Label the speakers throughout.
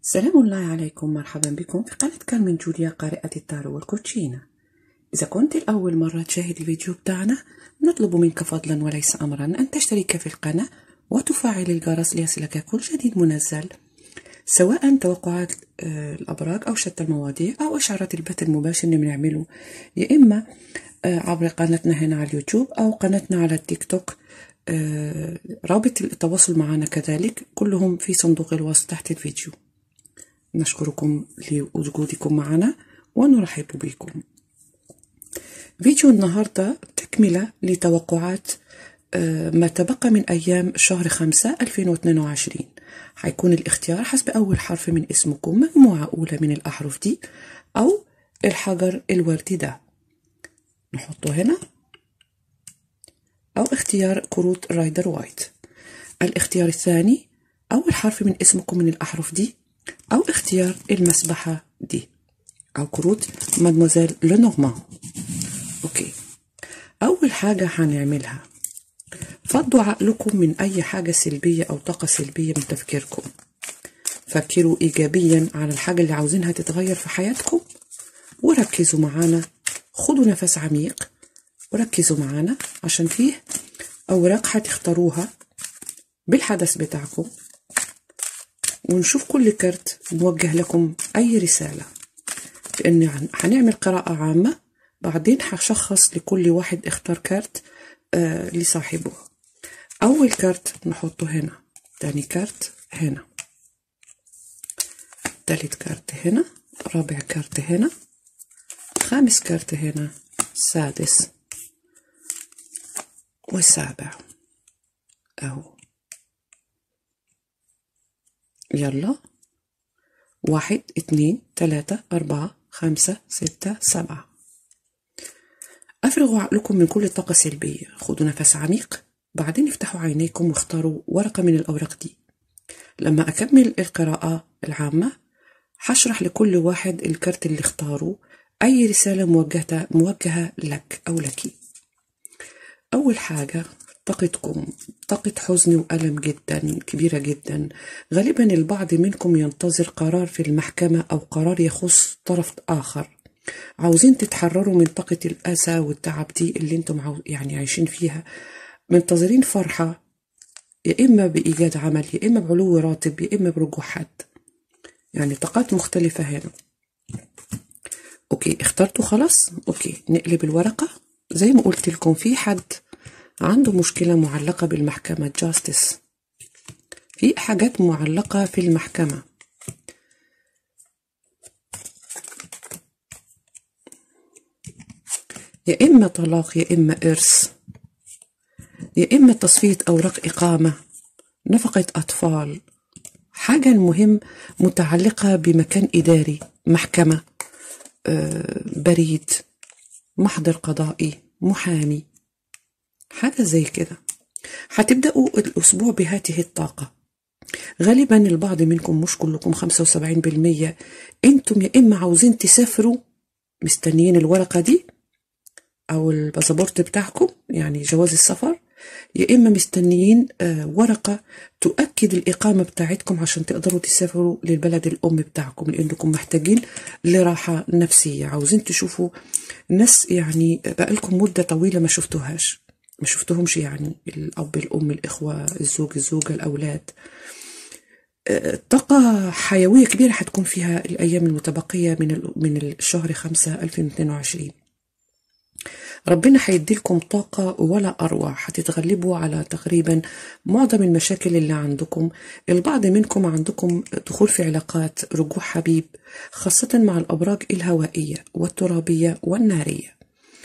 Speaker 1: سلام الله عليكم مرحبا بكم في قناة كارمن جوليا قارئة التارو والكوتشينة إذا كنت الأول مرة تشاهد الفيديو بتاعنا نطلب منك فضلا وليس أمرا أن تشترك في القناة وتفعل الجرس ليصلك كل جديد منزل سواء توقعات آه، الأبراج أو شتى المواضيع أو إشعارات البث المباشر اللي بنعمله يا إما آه، عبر قناتنا هنا على اليوتيوب أو قناتنا على التيك توك آه، رابط التواصل معنا كذلك كلهم في صندوق الوصف تحت الفيديو نشكركم لوجودكم معنا ونرحب بكم فيديو النهاردة تكملة لتوقعات آه، ما تبقى من أيام شهر خمسة 2022 حيكون الاختيار حسب أول حرف من اسمكم مجموعة أولى من الأحرف دي أو الحجر الوردي ده نحطه هنا أو اختيار كروت رايدر وايت الاختيار الثاني أول حرف من اسمكم من الأحرف دي أو اختيار المسبحة دي أو كروت مادموزيل لونورمان أوكي أول حاجة هنعملها فضوا عقلكم من أي حاجة سلبية أو طاقة سلبية من تفكيركم فكروا إيجابيا على الحاجة اللي عاوزينها تتغير في حياتكم وركزوا معانا خدوا نفس عميق وركزوا معانا عشان فيه أوراق هتختاروها بالحدث بتاعكم ونشوف كل كارت موجه لكم أي رسالة لأن هنعمل قراءة عامة بعدين هشخص لكل واحد اختار كارت آه لصاحبه أول كارت نحطه هنا تاني كارت هنا تالت كارت هنا رابع كارت هنا خامس كارت هنا سادس والسابع أهو يلا واحد اتنين تلاتة أربعة خمسة ستة سبعة أفرغوا عقلكم من كل الطاقة السلبية خدوا نفس عميق بعدين افتحوا عينيكم واختاروا ورقة من الأوراق دي لما أكمل القراءة العامة هشرح لكل واحد الكارت اللي اختاره أي رسالة موجهة, موجهة لك أو لك أول حاجة طاقتكم طاقة حزن وألم جدا كبيرة جدا غالبا البعض منكم ينتظر قرار في المحكمة أو قرار يخص طرف آخر عاوزين تتحرروا من طاقة الأسى والتعب دي اللي انتم عاو يعني عايشين فيها منتظرين فرحة يا إما بإيجاد عمل يا إما بعلو راتب يا إما برجوع حد يعني طاقات مختلفة هنا أوكي اخترتوا خلاص أوكي نقلب الورقة زي ما قلت لكم في حد عنده مشكلة معلقة بالمحكمة جاستس في حاجات معلقة في المحكمة يا إما طلاق يا إما إرث يا إما تصفية أوراق إقامة نفقة أطفال حاجة المهم متعلقة بمكان إداري محكمة آه، بريد محضر قضائي محامي حاجة زي كده هتبدأوا الأسبوع بهذه الطاقة غالبا البعض منكم مش كلكم 75% انتم يا إما عاوزين تسافروا مستنيين الورقة دي أو الباسبورت بتاعكم يعني جواز السفر يا إما مستنيين آه، ورقة تؤكد الإقامة بتاعتكم عشان تقدروا تسافروا للبلد الأم بتاعكم لأنكم محتاجين لراحة نفسية عاوزين تشوفوا ناس يعني بقالكم مدة طويلة ما شفتوهاش ما شفتهمش يعني الأب الأم الإخوة الزوج الزوجة الأولاد آه، طاقة حيوية كبيرة هتكون فيها الأيام المتبقية من ال- من الشهر خمسة 2022 ربنا هيديلكم طاقة ولا أروع هتتغلبوا على تقريبا معظم المشاكل اللي عندكم البعض منكم عندكم دخول في علاقات رجوع حبيب خاصة مع الأبراج الهوائية والترابية والنارية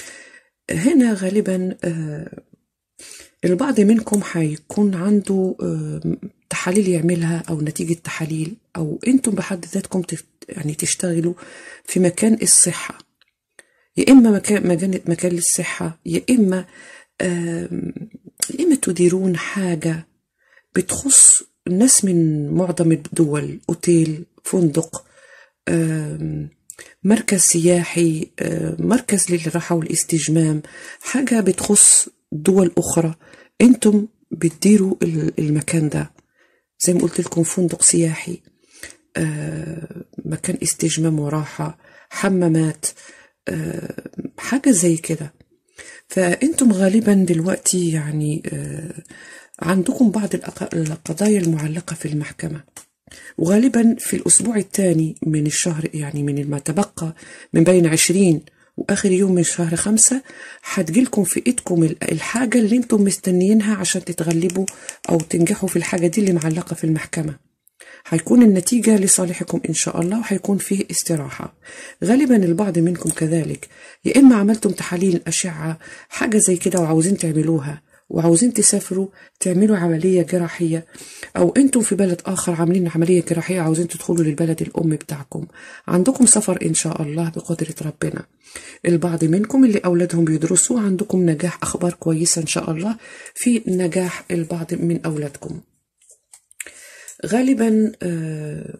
Speaker 1: هنا غالبا آه، البعض منكم هيكون عنده آه، تحاليل يعملها أو نتيجة تحاليل أو أنتم بحد ذاتكم تف- يعني تشتغلوا في مكان الصحة يا إما مكان مكان مكان للصحة يا إما آم، يا إما تديرون حاجة بتخص الناس من معظم الدول أوتيل فندق آم، مركز سياحي آم، مركز للراحة والاستجمام حاجة بتخص دول أخرى أنتم بتديروا ال- المكان ده زي ما قلت لكم فندق سياحي آه، مكان استجمام وراحة حمامات آه، حاجة زي كده فأنتم غالبا دلوقتي يعني آه، عندكم بعض الأق- القضايا المعلقة في المحكمة وغالبا في الأسبوع الثاني من الشهر يعني من ما تبقى من بين عشرين وآخر يوم من شهر خمسة هتجيلكم في إيدكم ال- الحاجة اللي انتم مستنيينها عشان تتغلبوا أو تنجحوا في الحاجة دي اللي معلقة في المحكمة هيكون النتيجة لصالحكم إن شاء الله وهيكون فيه استراحة غالبا البعض منكم كذلك يا إما عملتم تحاليل أشعة حاجة زي كده وعاوزين تعملوها وعاوزين تسافروا تعملوا عملية جراحية أو أنتم في بلد آخر عاملين عملية جراحية عاوزين تدخلوا للبلد الأم بتاعكم عندكم سفر إن شاء الله بقدرة ربنا البعض منكم اللي أولادهم بيدرسوا عندكم نجاح أخبار كويسة إن شاء الله في نجاح البعض من أولادكم غالبا آه،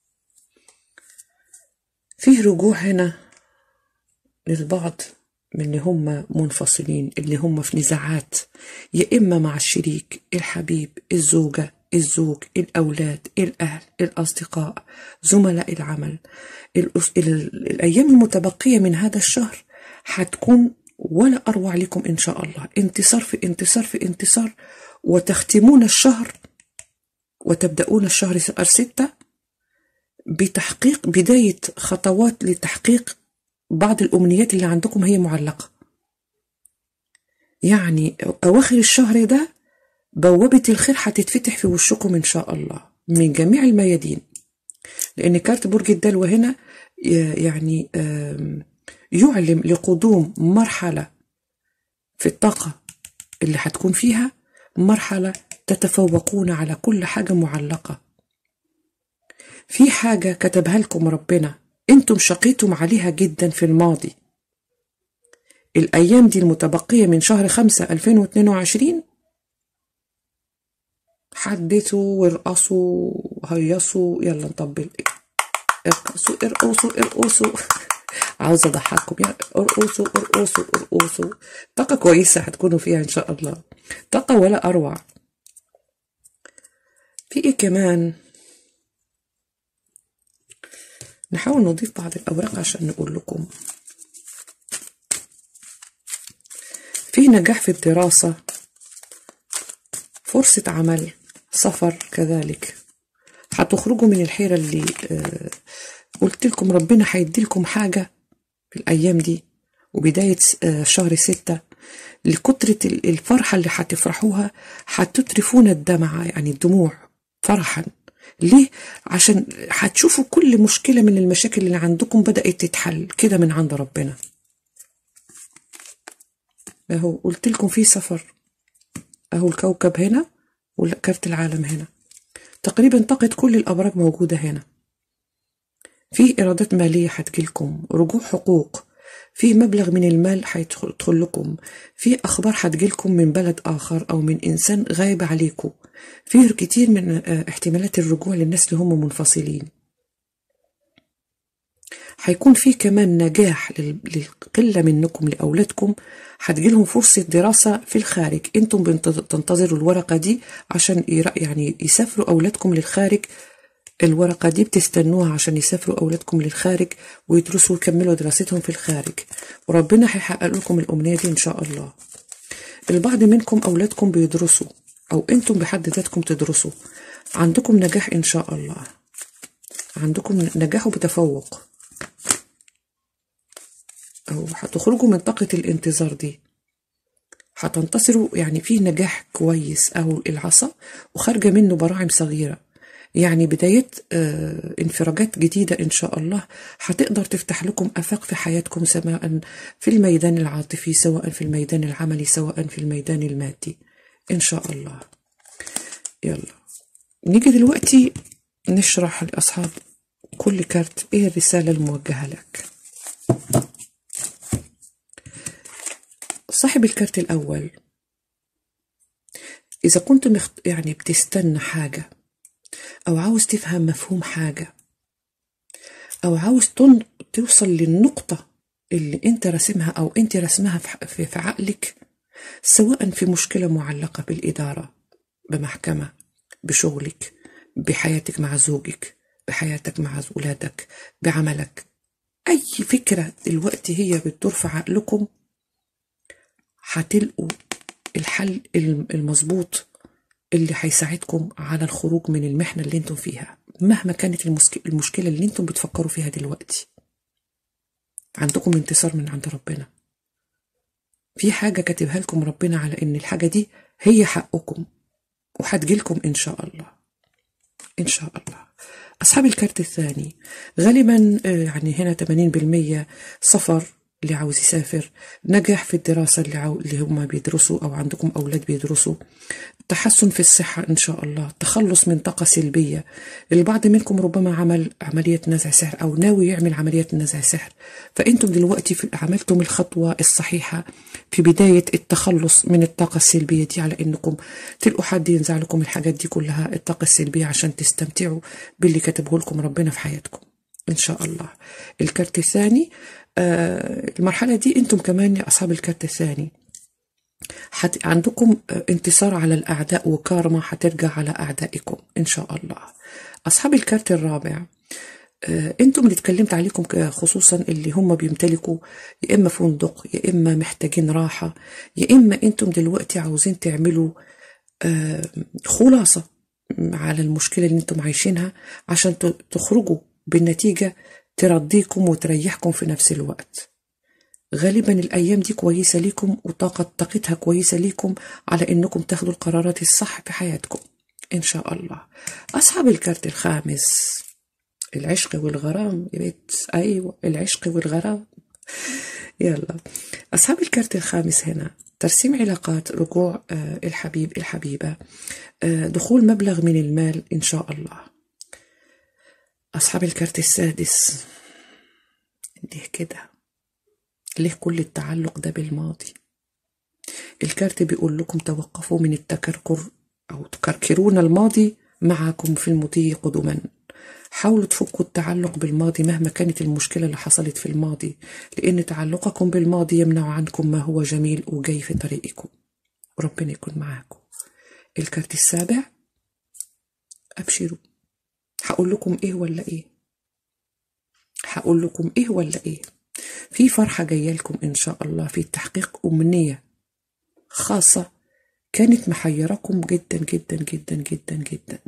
Speaker 1: فيه رجوع هنا للبعض من اللي هم منفصلين اللي هم في نزاعات يا إما مع الشريك الحبيب الزوجة الزوج الأولاد الأهل الأصدقاء زملاء العمل الأس... ال... الأيام المتبقية من هذا الشهر هتكون ولا أروع لكم إن شاء الله انتصار في انتصار في انتصار وتختمون الشهر وتبدأون الشهر شهر ستة بتحقيق بداية خطوات لتحقيق بعض الأمنيات اللي عندكم هي معلقة يعني أواخر الشهر ده بوابة الخير هتتفتح في وشكم إن شاء الله من جميع الميادين لأن كارت برج الدلو هنا ي- يعني آم، يعلم لقدوم مرحلة في الطاقة اللي هتكون فيها مرحلة تتفوقون على كل حاجة معلقة في حاجة كتبها لكم ربنا انتم شقيتم عليها جدا في الماضي الأيام دي المتبقية من شهر خمسة 2022 حدثوا وارقصوا هيصوا يلا نطبل ارقصوا ارقصوا ارقصوا عاوزة أضحككم يعني ارقصوا ارقصوا ارقصوا طاقة كويسة هتكونوا فيها إن شاء الله طاقة ولا أروع في إيه كمان نحاول نضيف بعض الأوراق عشان نقول لكم في نجاح في الدراسة فرصة عمل سفر كذلك هتخرجوا من الحيرة اللي آه، قلت لكم ربنا هيدي لكم حاجة في الأيام دي وبداية آه، شهر ستة لكترة ال- الفرحة اللي هتفرحوها هتترفون الدمعة يعني الدموع فرحا ليه؟ عشان هتشوفوا كل مشكلة من المشاكل اللي عندكم بدأت تتحل كده من عند ربنا اهو قلت لكم في سفر اهو الكوكب هنا وكارت العالم هنا تقريبا طاقة كل الأبراج موجودة هنا في إيرادات مالية هتجيلكم رجوع حقوق في مبلغ من المال هيدخل لكم في أخبار هتجيلكم من بلد آخر أو من إنسان غايب عليكم في كتير من آه، احتمالات الرجوع للناس اللي هم منفصلين هيكون في كمان نجاح لل- للقلة منكم لأولادكم هتجيلهم فرصة دراسة في الخارج انتم بنت- تنتظروا الورقة دي عشان ير- يعني يسافروا أولادكم للخارج الورقة دي بتستنوها عشان يسافروا أولادكم للخارج ويدرسوا ويكملوا دراستهم في الخارج وربنا هيحقق لكم الأمنية دي إن شاء الله البعض منكم أولادكم بيدرسوا أو أنتم بحد ذاتكم تدرسوا عندكم نجاح إن شاء الله عندكم نجاح وبتفوق أو هتخرجوا من طاقة الانتظار دي هتنتصروا يعني فيه نجاح كويس أو العصا وخارجة منه براعم صغيرة يعني بداية آه، انفراجات جديدة إن شاء الله هتقدر تفتح لكم آفاق في حياتكم سواء في الميدان العاطفي سواء في الميدان العملي سواء في الميدان المادي إن شاء الله يلا نيجي دلوقتي نشرح لأصحاب كل كارت إيه الرسالة الموجهة لك صاحب الكارت الأول إذا كنت مخت... يعني بتستنى حاجة أو عاوز تفهم مفهوم حاجة أو عاوز تن... توصل للنقطة اللي أنت راسمها أو أنت رسمها في... في... في عقلك سواء في مشكلة معلقة بالإدارة بمحكمة بشغلك بحياتك مع زوجك بحياتك مع أولادك بعملك أي فكرة دلوقتي هي بتدور في عقلكم هتلقوا الحل المظبوط اللي هيساعدكم على الخروج من المحنة اللي انتم فيها مهما كانت المشكلة اللي انتم بتفكروا فيها دلوقتي عندكم انتصار من عند ربنا في حاجة كاتبها لكم ربنا على ان الحاجة دي هي حقكم وهتجيلكم ان شاء الله ان شاء الله أصحاب الكارت الثاني غالبا يعني هنا 80% سفر اللي عاوز يسافر نجاح في الدراسة اللي, عاو... اللي هم بيدرسوا أو عندكم أولاد بيدرسوا تحسن في الصحة إن شاء الله تخلص من طاقة سلبية البعض منكم ربما عمل عملية نزع سحر أو ناوي يعمل عملية نزع سحر فأنتم دلوقتي في عملتم الخطوة الصحيحة في بداية التخلص من الطاقة السلبية دي على إنكم تلقوا حد ينزع لكم الحاجات دي كلها الطاقة السلبية عشان تستمتعوا باللي كتبه لكم ربنا في حياتكم إن شاء الله الكارت الثاني آه المرحلة دي أنتم كمان يا أصحاب الكارت الثاني حت عندكم انتصار على الأعداء وكارما هترجع على أعدائكم إن شاء الله أصحاب الكارت الرابع آه انتم اللي اتكلمت عليكم خصوصا اللي هم بيمتلكوا يا اما فندق يا اما محتاجين راحه يا اما انتم دلوقتي عاوزين تعملوا آه خلاصه على المشكله اللي انتم عايشينها عشان تخرجوا بالنتيجه ترضيكم وتريحكم في نفس الوقت غالبا الأيام دي كويسة ليكم وطاقة طاقتها كويسة ليكم على إنكم تاخدوا القرارات الصح في حياتكم إن شاء الله أصحاب الكارت الخامس العشق والغرام يا بيت أيوة العشق والغرام يلا أصحاب الكارت الخامس هنا ترسيم علاقات رجوع الحبيب الحبيبة دخول مبلغ من المال إن شاء الله أصحاب الكارت السادس ليه كده ليه كل التعلق ده بالماضي الكارت بيقول لكم توقفوا من التكركر أو تكركرون الماضي معكم في المضي قدما حاولوا تفكوا التعلق بالماضي مهما كانت المشكلة اللي حصلت في الماضي لأن تعلقكم بالماضي يمنع عنكم ما هو جميل وجاي في طريقكم ربنا يكون معاكم الكارت السابع أبشروا هقول لكم إيه ولا إيه هقول لكم إيه ولا إيه في فرحة جاية لكم إن شاء الله في تحقيق أمنية خاصة كانت محيركم جدا جدا جدا جدا جدا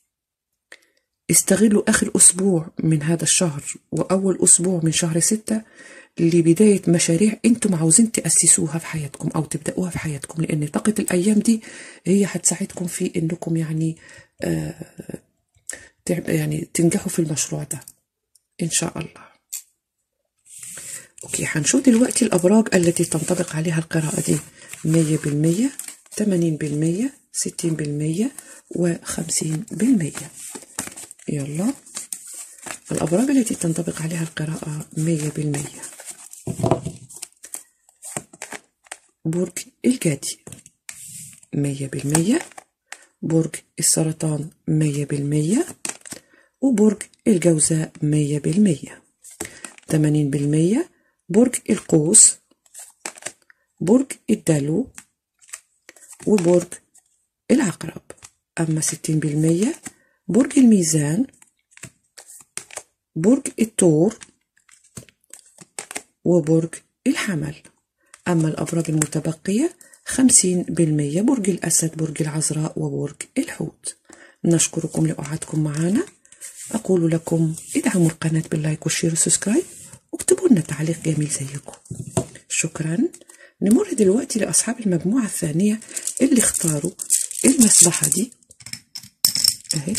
Speaker 1: استغلوا آخر أسبوع من هذا الشهر وأول أسبوع من شهر ستة لبداية مشاريع أنتم عاوزين تأسسوها في حياتكم أو تبدأوها في حياتكم لأن طاقة الأيام دي هي هتساعدكم في أنكم يعني آه يعني تنجحوا في المشروع ده إن شاء الله أوكي هنشوف دلوقتي الأبراج التي تنطبق عليها القراءة دي مية بالمية تمانين بالمية ستين بالمية وخمسين بالمية يلا الأبراج التي تنطبق عليها القراءة مية بالمية برج الجدي مية بالمية برج السرطان مية بالمية وبرج الجوزاء مية بالمية تمانين بالمية برج القوس برج الدلو وبرج العقرب أما ستين بالمية برج الميزان برج الثور وبرج الحمل أما الأبراج المتبقية خمسين بالمية برج الأسد برج العذراء وبرج الحوت نشكركم لقعدكم معنا أقول لكم ادعموا القناة باللايك والشير والسبسكرايب واكتبوا لنا تعليق جميل زيكم شكرا نمر دلوقتي لأصحاب المجموعة الثانية اللي اختاروا المصلحة دي اهي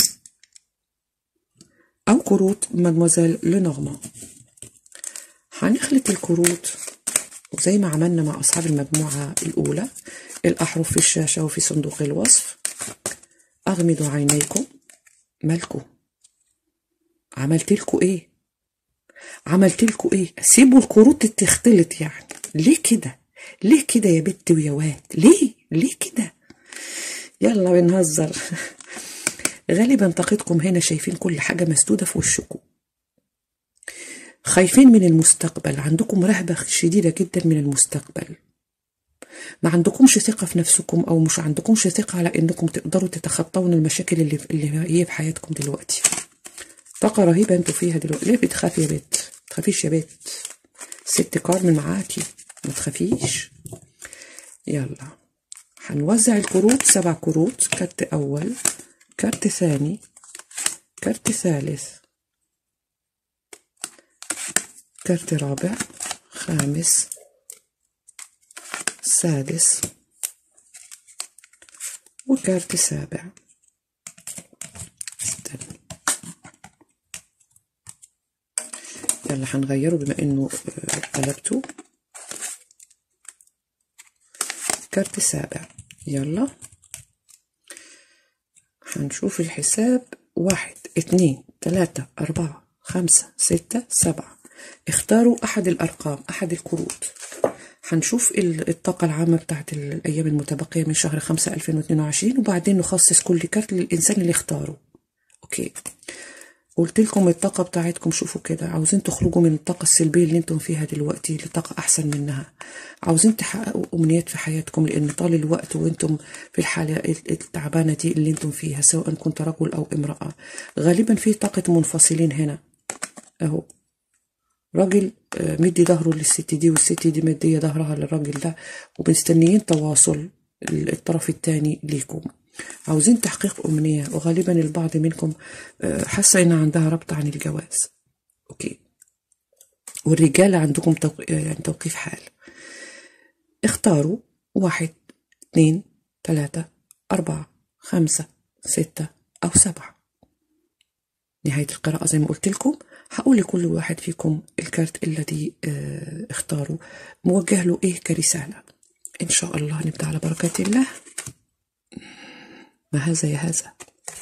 Speaker 1: أو كروت مادموزيل لنورمان هنخلط الكروت وزي ما عملنا مع أصحاب المجموعة الأولى الأحرف في الشاشة وفي صندوق الوصف أغمضوا عينيكم مالكم عملت لكم إيه عملت لكم إيه سيبوا الكروت تختلط يعني ليه كده ليه كده يا بت ويا واد ليه ليه كده يلا بنهزر غالبا طاقتكم هنا شايفين كل حاجة مسدودة في وشكم خايفين من المستقبل عندكم رهبة شديدة جدا من المستقبل ما عندكمش ثقة في نفسكم أو مش عندكمش ثقة على إنكم تقدروا تتخطون المشاكل اللي, اللي هي في حياتكم دلوقتي طاقة رهيبة انتوا فيها دلوقتي ليه بتخافي يا بت تخافيش يا بت ست كارمن معاكي ما تخافيش يلا هنوزع الكروت سبع كروت كارت أول كارت ثاني كارت ثالث كارت رابع خامس سادس وكارت سابع استنى يلا هنغيره بما انه آه، قلبته كارت سابع يلا هنشوف الحساب واحد اتنين تلاتة أربعة خمسة ستة سبعة اختاروا أحد الأرقام أحد الكروت هنشوف ال- الطاقة العامة بتاعت ال- الأيام المتبقية من شهر خمسة 2022 وبعدين نخصص كل كارت للإنسان اللي اختاره أوكي قلت لكم الطاقة بتاعتكم شوفوا كده عاوزين تخرجوا من الطاقة السلبية اللي انتم فيها دلوقتي لطاقة أحسن منها عاوزين تحققوا أمنيات في حياتكم لأن طال الوقت وانتم في الحالة التعبانة دي اللي انتم فيها سواء كنت رجل أو امرأة غالبا في طاقة منفصلين هنا أهو راجل آه، مدي ظهره للست دي والست دي مدية ظهرها للراجل ده ومستنيين تواصل الطرف الثاني ليكم عاوزين تحقيق أمنية وغالبا البعض منكم آه، حاسة إن عندها ربط عن الجواز أوكي والرجال عندكم توق... آه، يعني توقيف حال اختاروا واحد اثنين ثلاثة أربعة خمسة ستة أو سبعة نهاية القراءة زي ما قلت لكم هقول لكل واحد فيكم الكارت الذي آه، اختاره موجه له ايه كرسالة ان شاء الله نبدأ على بركة الله ما هذا يا هذا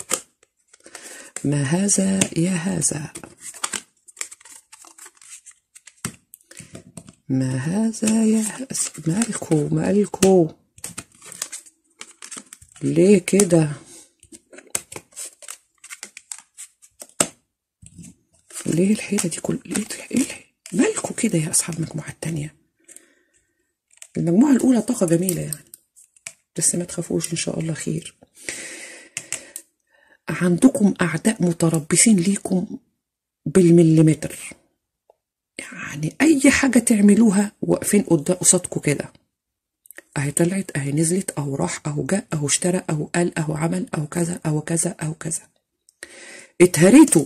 Speaker 1: ما هذا يا هذا ما هذا يا هذا مالكو مالكو ليه كده ليه الحيرة دي كل ليه ايه الح- مالكوا كده يا أصحاب المجموعة التانية المجموعة الأولى طاقة جميلة يعني بس ما تخافوش إن شاء الله خير عندكم أعداء متربصين ليكم بالمليمتر يعني أي حاجة تعملوها واقفين قدام قصادكم كده أهي طلعت أهي نزلت أهو راح أهو جاء أهو اشترى أهو قال أهو عمل أهو كذا أهو كذا أهو كذا اتهريتوا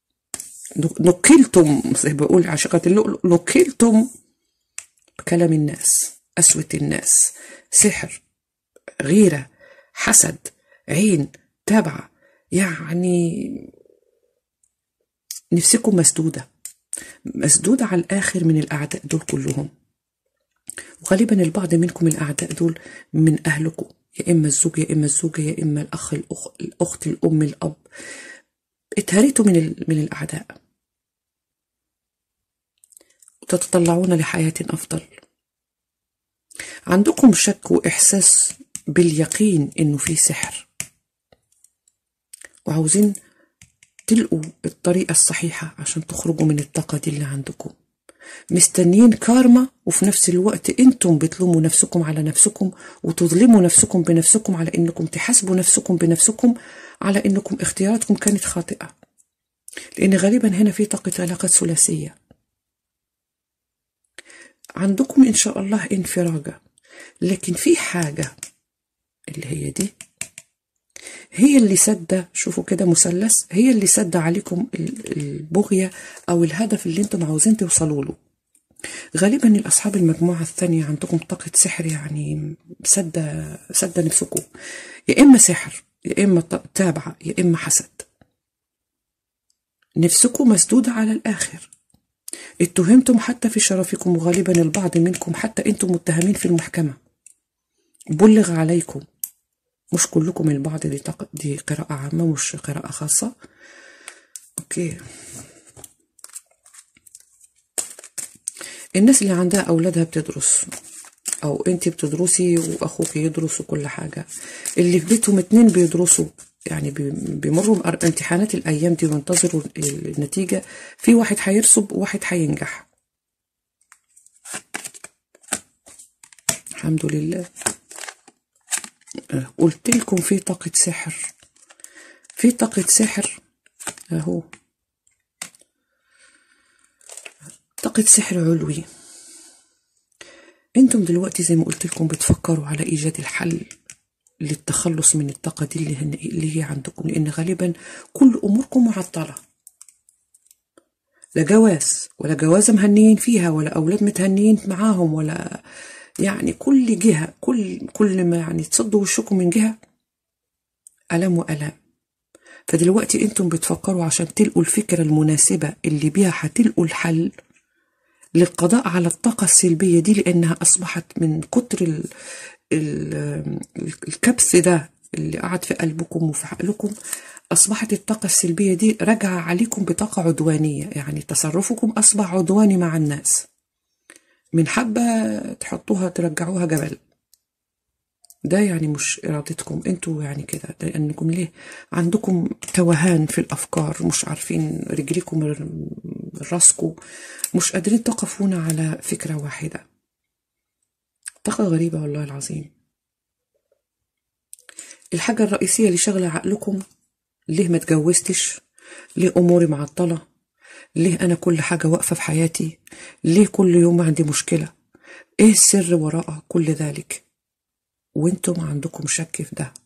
Speaker 1: نكلتم زي ما بقول عشقة اللؤلؤ نكلتم بكلام الناس قسوة الناس سحر غيرة حسد عين تابعة يعني نفسكم مسدودة مسدودة على الآخر من الأعداء دول كلهم وغالبا البعض منكم الأعداء دول من أهلكم يا إما الزوج يا إما الزوجة يا إما الأخ الأخ الأخت الأم الأب اتهريتوا من ال... من الأعداء وتتطلعون لحياة أفضل عندكم شك وإحساس باليقين إنه في سحر وعاوزين تلقوا الطريقة الصحيحة عشان تخرجوا من الطاقة دي اللي عندكم مستنيين كارما وفي نفس الوقت انتم بتلوموا نفسكم على نفسكم وتظلموا نفسكم بنفسكم على انكم تحاسبوا نفسكم بنفسكم على انكم اختياراتكم كانت خاطئة لان غالبا هنا في طاقة علاقات ثلاثية عندكم ان شاء الله انفراجة لكن في حاجة اللي هي دي هي اللي سد شوفوا كده مثلث هي اللي سد عليكم ال- البغية أو الهدف اللي انتم عاوزين توصلوا له غالبا الأصحاب المجموعة الثانية عندكم طاقة سحر يعني سد سد نفسكم يا إما سحر يا إما ط- تابعة يا إما حسد نفسكم مسدودة على الآخر اتهمتم حتى في شرفكم وغالبا البعض منكم حتى انتم متهمين في المحكمة بلغ عليكم مش كلكم البعض دي تق... دي قراءة عامة مش قراءة خاصة اوكي الناس اللي عندها اولادها بتدرس او انت بتدرسي واخوك يدرس وكل حاجة اللي في بيتهم اتنين بيدرسوا يعني بي- بيمروا بأر- امتحانات الايام دي وينتظروا النتيجة في واحد هيرسب وواحد هينجح الحمد لله قلت لكم في طاقة سحر في طاقة سحر اهو طاقة سحر علوي انتم دلوقتي زي ما قلت لكم بتفكروا على ايجاد الحل للتخلص من الطاقة دي اللي, هن... اللي هي عندكم لان غالبا كل اموركم معطلة لا جواز ولا جوازة مهنيين فيها ولا اولاد متهنيين معاهم ولا يعني كل جهة كل كل ما يعني تصدوا وشكم من جهة ألم وألام فدلوقتي انتم بتفكروا عشان تلقوا الفكرة المناسبة اللي بيها هتلقوا الحل للقضاء على الطاقة السلبية دي لأنها أصبحت من كتر ال ال الكبس ده اللي قعد في قلبكم وفي عقلكم أصبحت الطاقة السلبية دي راجعة عليكم بطاقة عدوانية يعني تصرفكم أصبح عدواني مع الناس من حبة تحطوها ترجعوها جبل ده يعني مش إرادتكم انتوا يعني كده لأنكم ليه عندكم توهان في الأفكار مش عارفين رجليكم من راسكم مش قادرين تقفون على فكرة واحدة طاقة غريبة والله العظيم الحاجة الرئيسية اللي شغلة عقلكم ليه ما تجوزتش ليه أموري معطلة ليه أنا كل حاجة واقفة في حياتي ليه كل يوم عندي مشكلة إيه السر وراء كل ذلك وانتم عندكم شك في ده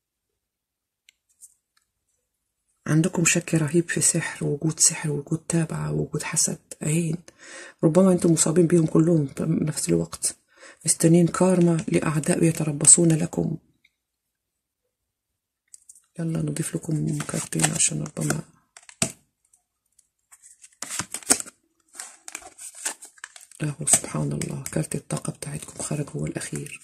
Speaker 1: عندكم شك رهيب في سحر وجود سحر وجود تابعة وجود حسد عين ربما انتم مصابين بيهم كلهم في نفس الوقت مستنين كارما لأعداء يتربصون لكم يلا نضيف لكم كارتين عشان ربما اهو سبحان الله كارت الطاقة بتاعتكم خرج هو الأخير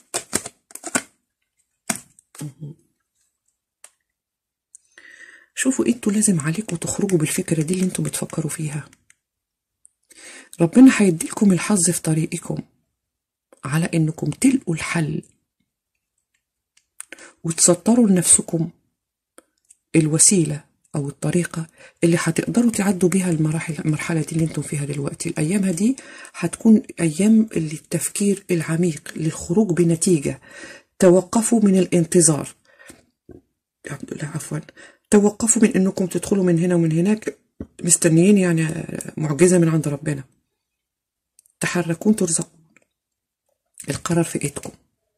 Speaker 1: شوفوا انتوا لازم عليكم تخرجوا بالفكرة دي اللي انتوا بتفكروا فيها ربنا هيديكم الحظ في طريقكم على انكم تلقوا الحل وتسطروا لنفسكم الوسيلة أو الطريقة اللي هتقدروا تعدوا بيها المراحل المرحلة دي اللي انتم فيها دلوقتي الأيام دي هتكون أيام اللي التفكير العميق للخروج بنتيجة توقفوا من الانتظار الحمد لله عفوا توقفوا من انكم تدخلوا من هنا ومن هناك مستنيين يعني معجزة من عند ربنا تحركون ترزقون القرار في ايدكم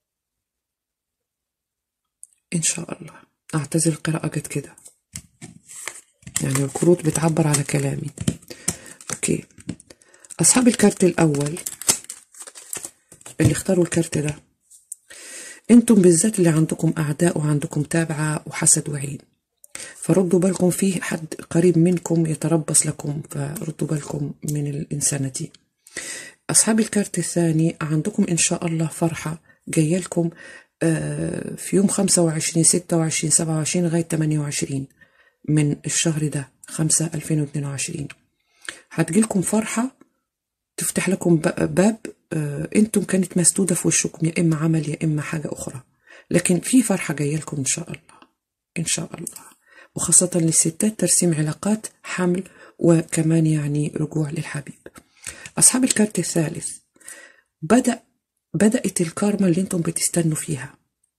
Speaker 1: ان شاء الله اعتذر القراءة جت كده يعني الكروت بتعبر على كلامي اوكي اصحاب الكارت الاول اللي اختاروا الكارت ده انتم بالذات اللي عندكم اعداء وعندكم تابعة وحسد وعين فردوا بالكم فيه حد قريب منكم يتربص لكم فردوا بالكم من الإنسانة دي أصحاب الكارت الثاني عندكم إن شاء الله فرحة جاية لكم في يوم 25 26 27 لغاية 28 من الشهر ده 5 2022 هتجيلكم فرحة تفتح لكم باب انتم كانت مسدودة في وشكم يا إما عمل يا إما حاجة أخرى لكن في فرحة جاية لكم إن شاء الله إن شاء الله وخاصة للستات ترسيم علاقات حمل وكمان يعني رجوع للحبيب أصحاب الكارت الثالث بدأ بدأت الكارما اللي انتم بتستنوا فيها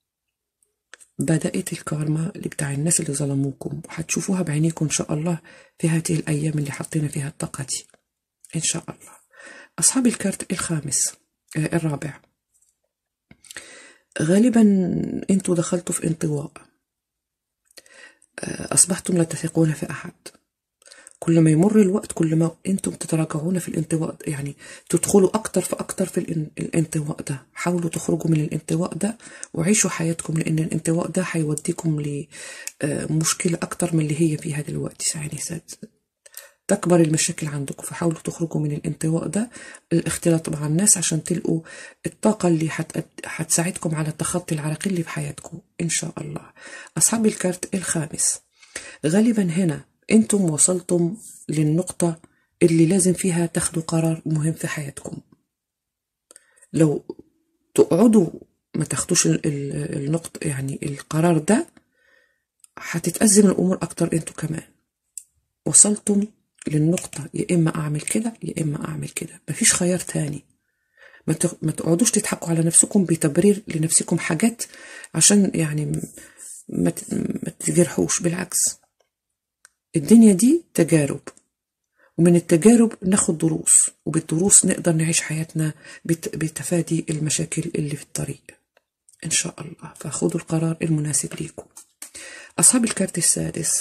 Speaker 1: بدأت الكارما اللي بتاع الناس اللي ظلموكم وهتشوفوها بعينيكم إن شاء الله في هذه الأيام اللي حطينا فيها الطاقة دي إن شاء الله أصحاب الكارت الخامس آه الرابع غالبا انتوا دخلتوا في انطواء أصبحتم لا تثقون في أحد كل ما يمر الوقت كل ما أنتم تتراجعون في الانطواء يعني تدخلوا أكتر فأكتر في الانطواء ده حاولوا تخرجوا من الانطواء ده وعيشوا حياتكم لأن الانطواء ده هيوديكم لمشكلة أكتر من اللي هي فيها دلوقتي يعني تكبر المشاكل عندكم فحاولوا تخرجوا من الانطواء ده الاختلاط مع الناس عشان تلقوا الطاقة اللي هتساعدكم على تخطي العراقيل اللي في حياتكم إن شاء الله أصحاب الكارت الخامس غالبا هنا أنتم وصلتم للنقطة اللي لازم فيها تاخدوا قرار مهم في حياتكم لو تقعدوا ما تاخدوش النقطة يعني القرار ده هتتأزم الأمور أكتر أنتوا كمان وصلتم للنقطة يا إما أعمل كده يا إما أعمل كده مفيش خيار تاني ما تقعدوش تضحكوا على نفسكم بتبرير لنفسكم حاجات عشان يعني ما تجرحوش بالعكس الدنيا دي تجارب ومن التجارب ناخد دروس وبالدروس نقدر نعيش حياتنا بت- بتفادي المشاكل اللي في الطريق إن شاء الله فخدوا القرار المناسب ليكم أصحاب الكارت السادس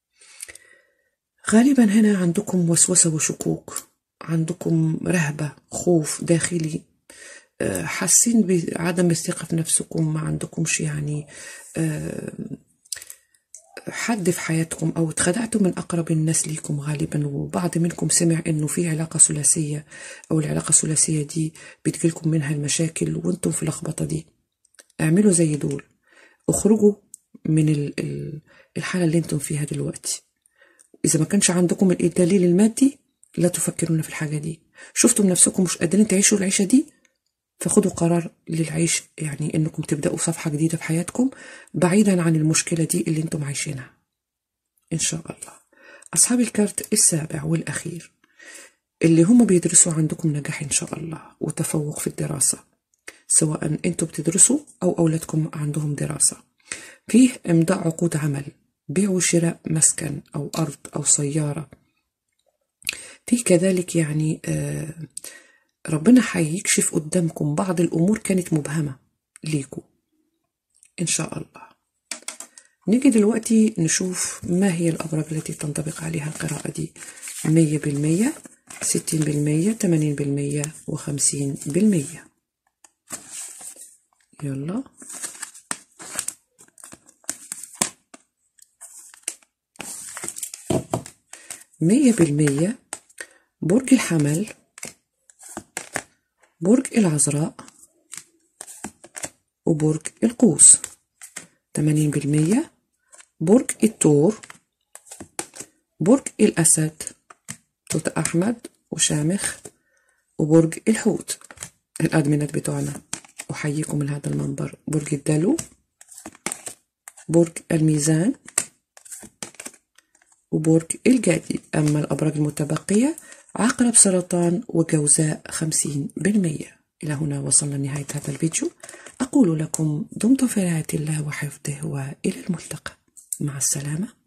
Speaker 1: غالبا هنا عندكم وسوسة وشكوك عندكم رهبة خوف داخلي آه، حاسين بعدم الثقة في نفسكم ما عندكمش يعني آه، حد في حياتكم أو اتخدعتوا من أقرب الناس ليكم غالبا وبعض منكم سمع إنه في علاقة ثلاثية أو العلاقة الثلاثية دي بتجيلكم منها المشاكل وانتم في اللخبطة دي اعملوا زي دول اخرجوا من ال- ال- الحالة اللي انتم فيها دلوقتي إذا ما كانش عندكم الدليل المادي لا تفكرون في الحاجة دي شفتم نفسكم مش قادرين تعيشوا العيشة دي فخدوا قرار للعيش يعني انكم تبدأوا صفحة جديدة في حياتكم بعيدا عن المشكلة دي اللي انتم عايشينها ان شاء الله اصحاب الكارت السابع والاخير اللي هم بيدرسوا عندكم نجاح ان شاء الله وتفوق في الدراسة سواء انتم بتدرسوا او اولادكم عندهم دراسة فيه امضاء عقود عمل بيع وشراء مسكن او ارض او سيارة فيه كذلك يعني آه ربنا هيكشف قدامكم بعض الأمور كانت مبهمة ليكم إن شاء الله نيجي دلوقتي نشوف ما هي الأبراج التي تنطبق عليها القراءة دي مية بالمية ستين بالمية تمانين بالمية وخمسين بالمية يلا مية بالمية برج الحمل برج العذراء وبرج القوس 80% برج الثور برج الأسد توت أحمد وشامخ وبرج الحوت الأدمنات بتوعنا أحييكم من هذا المنبر برج الدلو برج الميزان وبرج الجدي أما الأبراج المتبقية عقرب سرطان وجوزاء خمسين بالمية إلى هنا وصلنا لنهاية هذا الفيديو أقول لكم دمتم في رعاية الله وحفظه وإلى الملتقى مع السلامة